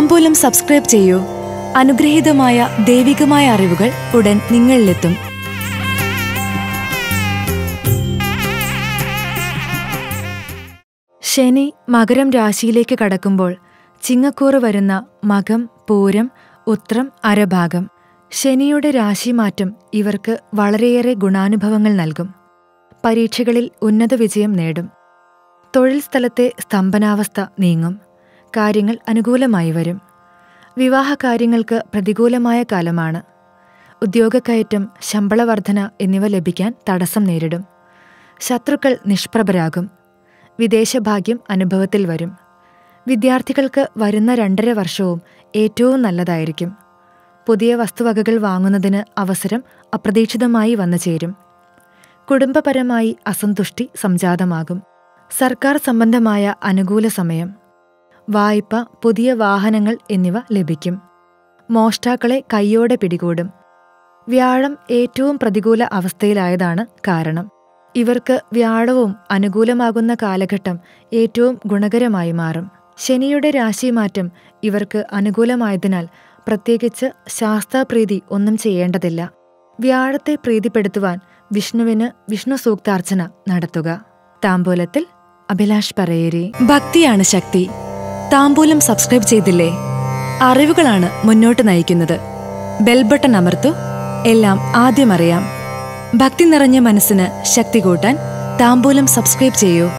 താമ്പൂലം subscribe ചെയ്യൂ അനുഗ്രഹീതമായ ദൈവികമായ അറിവുകൾ ഉടൻ നിങ്ങളിലെത്തും ശനി മകരം രാശിയിലേക്ക് കടക്കുമ്പോൾ ചിങ്ങക്കൂറ് വരുന്ന മകം പൂരം ഉത്രം അരഭാഗം ശനിയുടെ രാശിമാറ്റം ഇവർക്ക് വളരെയേറെ ഗുണാനുഭവങ്ങൾ നൽകും പരീക്ഷകളിൽ ഉന്നത വിജയം നേടും തൊഴിൽ സ്ഥലത്തെ സ്തംഭനാവസ്ഥ നീങ്ങും കാര്യങ്ങൾ അനുകൂലമായി വരും വിവാഹകാര്യങ്ങൾക്ക് പ്രതികൂലമായ കാലമാണ് ഉദ്യോഗക്കയറ്റം ശമ്പളവർധന എന്നിവ ലഭിക്കാൻ തടസ്സം നേരിടും ശത്രുക്കൾ നിഷ്പ്രഭരാകും വിദേശഭാഗ്യം അനുഭവത്തിൽ വരും വിദ്യാർത്ഥികൾക്ക് വരുന്ന രണ്ടര വർഷവും ഏറ്റവും നല്ലതായിരിക്കും പുതിയ വസ്തുവകകൾ വാങ്ങുന്നതിന് അവസരം അപ്രതീക്ഷിതമായി വന്നു ചേരും കുടുംബപരമായി അസന്തുഷ്ടി സംജാതമാകും സർക്കാർ സംബന്ധമായ അനുകൂല സമയം വായ്പ പുതിയ വാഹനങ്ങൾ എന്നിവ ലഭിക്കും മോഷ്ടാക്കളെ കൈയോടെ പിടികൂടും വ്യാഴം ഏറ്റവും പ്രതികൂല അവസ്ഥയിലായതാണ് കാരണം ഇവർക്ക് വ്യാഴവും അനുകൂലമാകുന്ന കാലഘട്ടം ഏറ്റവും ഗുണകരമായി മാറും ശനിയുടെ രാശിമാറ്റം ഇവർക്ക് അനുകൂലമായതിനാൽ പ്രത്യേകിച്ച് ശാസ്താപ്രീതി ഒന്നും ചെയ്യേണ്ടതില്ല വ്യാഴത്തെ പ്രീതിപ്പെടുത്തുവാൻ വിഷ്ണുവിന് വിഷ്ണു സൂക്താർച്ചന നടത്തുക താമ്പൂലത്തിൽ അഭിലാഷ് പറയേരി ഭക്തിയാണ് ശക്തി താമ്പൂലം സബ്സ്ക്രൈബ് ചെയ്തില്ലേ അറിവുകളാണ് മുന്നോട്ട് നയിക്കുന്നത് ബെൽബട്ടൺ അമർത്തു എല്ലാം ആദ്യം അറിയാം ഭക്തി നിറഞ്ഞ മനസ്സിന് ശക്തി കൂട്ടാൻ താമ്പൂലം സബ്സ്ക്രൈബ് ചെയ്യൂ